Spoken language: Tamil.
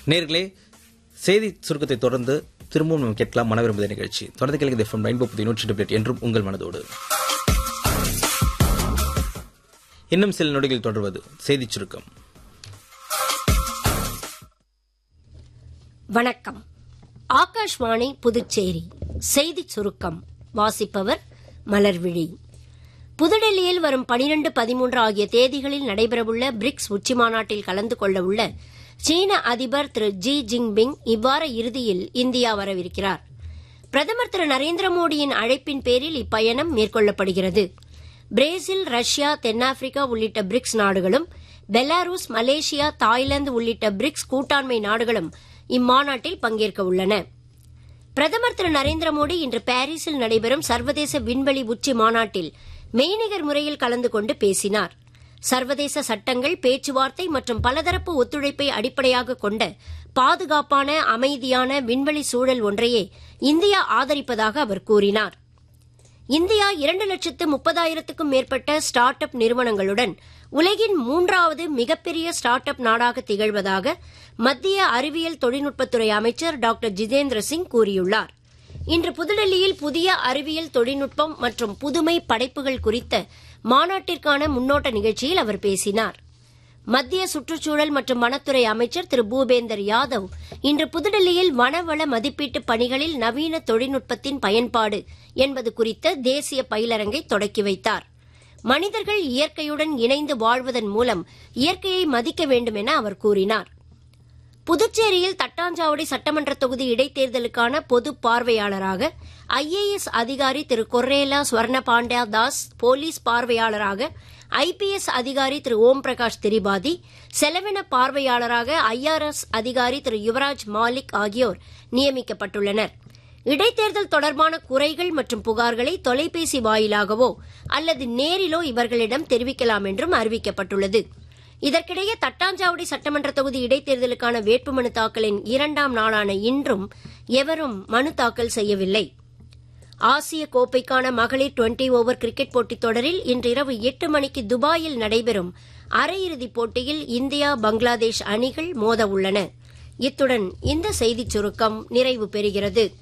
நேர்களே செய்தி சுருக்கத்தை தொடர்ந்து திரும்பவும் நம்ம கேட்கலாம் மன விரும்புத நிகழ்ச்சி தொடர்ந்து கேளுங்க எஃப்எம் ரெயின்போ புதிய நூற்றி டெப்ளேட் என்றும் உங்கள் மனதோடு இன்னும் சில நொடிகள் தொடர்வது செய்திச் சுருக்கம் வணக்கம் ஆகாஷ்வாணி புதுச்சேரி செய்திச் சுருக்கம் வாசிப்பவர் மலர்விழி புதுடெல்லியில் வரும் பனிரெண்டு பதிமூன்று ஆகிய தேதிகளில் நடைபெறவுள்ள பிரிக்ஸ் உச்சிமாநாட்டில் கலந்து கொள்ள உள்ள சீன அதிபர் திரு ஜி ஜின்பிங் இவ்வார இறுதியில் இந்தியா வரவிருக்கிறார் பிரதமர் திரு நரேந்திர மோடியின் அழைப்பின் பேரில் இப்பயணம் மேற்கொள்ளப்படுகிறது பிரேசில் ரஷ்யா தென்னாப்பிரிக்கா உள்ளிட்ட பிரிக்ஸ் நாடுகளும் பெலாருஸ் மலேசியா தாய்லாந்து உள்ளிட்ட பிரிக்ஸ் கூட்டாண்மை நாடுகளும் இம்மாநாட்டில் பங்கேற்க உள்ளன பிரதமர் திரு நரேந்திர மோடி இன்று பாரிஸில் நடைபெறும் சர்வதேச விண்வெளி உச்சி மாநாட்டில் மெய்நிகர் முறையில் கலந்து கொண்டு பேசினார் சர்வதேச சட்டங்கள் பேச்சுவார்த்தை மற்றும் பலதரப்பு ஒத்துழைப்பை அடிப்படையாக கொண்ட பாதுகாப்பான அமைதியான விண்வெளி சூழல் ஒன்றையே இந்தியா ஆதரிப்பதாக அவர் கூறினார் இந்தியா இரண்டு லட்சத்து முப்பதாயிரத்துக்கும் மேற்பட்ட ஸ்டார்ட் அப் நிறுவனங்களுடன் உலகின் மூன்றாவது மிகப்பெரிய ஸ்டார்ட் அப் நாடாக திகழ்வதாக மத்திய அறிவியல் தொழில்நுட்பத்துறை அமைச்சர் டாக்டர் ஜிதேந்திர சிங் கூறியுள்ளார் இன்று புதுடெல்லியில் புதிய அறிவியல் தொழில்நுட்பம் மற்றும் புதுமை படைப்புகள் குறித்த மாநாட்டிற்கான முன்னோட்ட நிகழ்ச்சியில் அவர் பேசினார் மத்திய சுற்றுச்சூழல் மற்றும் வனத்துறை அமைச்சர் திரு பூபேந்தர் யாதவ் இன்று புதுடெல்லியில் வனவள மதிப்பீட்டு பணிகளில் நவீன தொழில்நுட்பத்தின் பயன்பாடு என்பது குறித்த தேசிய பயிலரங்கை தொடக்கி வைத்தார் மனிதர்கள் இயற்கையுடன் இணைந்து வாழ்வதன் மூலம் இயற்கையை மதிக்க வேண்டும் என அவர் கூறினார் புதுச்சேரியில் தட்டாஞ்சாவடி சட்டமன்ற தொகுதி இடைத்தேர்தலுக்கான பொது பார்வையாளராக ஐஏஎஸ் அதிகாரி திரு கொர்ரேலா ஸ்வர்ண பாண்டியா தாஸ் போலீஸ் பார்வையாளராக ஐபிஎஸ் அதிகாரி திரு ஓம் பிரகாஷ் திரிபாதி செலவின பார்வையாளராக ஐஆர்எஸ் அதிகாரி திரு யுவராஜ் மாலிக் ஆகியோர் நியமிக்கப்பட்டுள்ளனர் இடைத்தேர்தல் தொடர்பான குறைகள் மற்றும் புகார்களை தொலைபேசி வாயிலாகவோ அல்லது நேரிலோ இவர்களிடம் தெரிவிக்கலாம் என்றும் அறிவிக்கப்பட்டுள்ளது இதற்கிடையே தட்டாஞ்சாவடி சட்டமன்ற தொகுதி இடைத்தேர்தலுக்கான வேட்புமனு தாக்கலின் இரண்டாம் நாளான இன்றும் எவரும் மனு தாக்கல் செய்யவில்லை ஆசிய கோப்பைக்கான மகளிர் டுவெண்டி ஓவர் கிரிக்கெட் போட்டித் தொடரில் இன்றிரவு எட்டு மணிக்கு துபாயில் நடைபெறும் அரையிறுதிப் போட்டியில் இந்தியா பங்களாதேஷ் அணிகள் மோத உள்ளன இத்துடன் இந்த செய்திச் சுருக்கம் நிறைவு பெறுகிறது